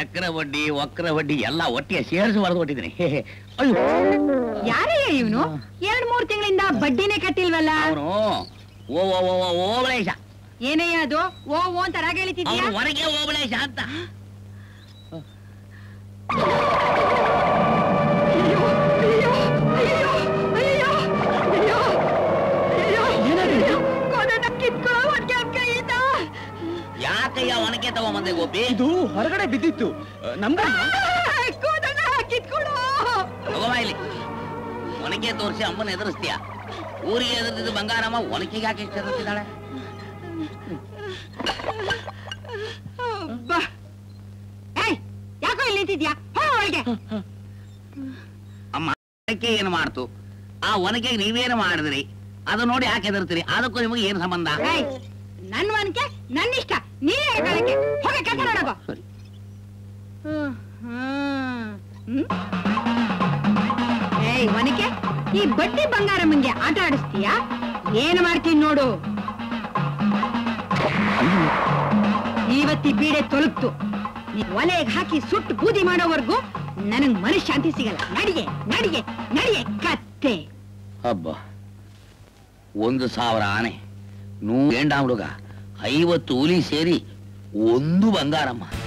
ಚಕ್ರ ಬಡ್ಡಿ ವಕ್ರ ಬಡ್ಡಿ ಎಲ್ಲ ಒಟ್ಟಿಗೆ ಸೇರಿಸಿ ಬರೆದು ಕೊಟ್ಟಿದ್ದೀನಿ ಅಯ್ಯೋ ಯಾರಯ್ಯ ಇವನು ಎರಡ್ ಮೂರ್ ತಿಂಗಳಿಂದ ಬಡ್ಡಿನೇ ಕಟ್ಟಿಲ್ವಲ್ಲ ಅವನು ಓ ಓ ಓ ಓ ಓಬಳೇಶ ಏನಯ್ಯ ಅದು ಓ ಓ ಅಂತ ರಾಗ ಹೇಳಿತಿದ್ಯಾ ಅವನು ಹೊರಗೆ ಓಬಳೇಶ ಅಂತ ಅಯ್ಯೋ, ಅಯ್ಯೋ, ಅಯ್ಯೋ, ಅಯ್ಯೋ, ಅಯ್ಯೋ, ಅಯ್ಯೋ. ಕೊನೆನ ಕಿತ್ಕೊಳ್ಳೋ ಹೊರ್ಗೆ ಅವ್ನ್ ಕೈಯಿಂದ. ಯಾಕಯ್ಯ ಒನಕೆ ತಗೊಂಬಂದೆ ಗೋಪಿ ಇದು ಹೊರಗಡೆ ಬಿದ್ದಿತ್ತು ನಮ್ಗ ಆ, ಕೂದಲ ಕಿತ್ಕೊಳ್ಳೋ. ತಗೋಬಾ ಇಲ್ಲಿ ಒನಕೆ ತೋರಿಸಿ ಅಮ್ಮನ ಎದುರಿಸ್ತೀಯ ಊರಿಗೆ ಎದುರ್ತಿದ್ದು ಬಂಗಾರಮ್ಮ ಒನಕೆಗೆ ಯಾಕೆ ಇಷ್ಟ ಎದುರ್ತಿದ್ದಾಳೆ ಬಾ. ಏಯ್, ಯಾಕೋ ಇಲ್ಲಿ ನಿಂತಿದ್ಯಾ ಹೋ ಒಳಗೆ ಅಮ್ಮ ಒನಕೆ ಏನು ಮಾಡ್ತು ಆ ಒನಕೆಗೆ ನೀವೇನು ಮಾಡಿದ್ರಿ ಅದು ನೋಡಿ ಯಾಕೆ ಎದುರ್ತೀರಿ ಅದಕ್ಕೂ ನಿಮಗೆ ಏನು ಸಂಬಂಧ ಏಯ್, ನನ್ ಒನ್ಕೆ ನನ್ನ ಇಷ್ಟ ನೀನೇ ಕಾಲಕ್ಕೆ ಹೋಗ ಕೆಲಸ ನೋಡೋದು ಸರಿ. ಹ್ಮ್, ಹ್ಮ್. ಹ್ಮ್? ಏಯ್ ಒನಕೆ ಈ ಬಡ್ಡಿ ಬಂಗಾರಮ್ಮಂಗೆ ಆಟ ಆಡಿಸ್ತೀಯಾ ಏನು ಮಾಡ್ತೀನಿ ನೋಡು ಇವತ್ತಿ ಪೀಡೆ ತೊಲಗ್ತು ನೀ ಒಲೆಗೆ ಹಾಕಿ ಸುಟ್ಟು ಬೂದಿ ಮಾಡೋವರೆಗೂ ನನಗ್ ಮನಃಶಾಂತಿ ಸಿಗಲ್ಲ ನಡಿಗೆ ನಡಿಗೆ ನಡಿಗೆ ಕತ್ತೆ ಹಬ್ಬ ಒಂದು ಸಾವಿರ ಆನೆ ನೂರು ಎಂಡ ಹುಡುಗ ಐವತ್ತು ಹುಲಿ ಸೇರಿ ಒಂದು ಬಂಗಾರಮ್ಮ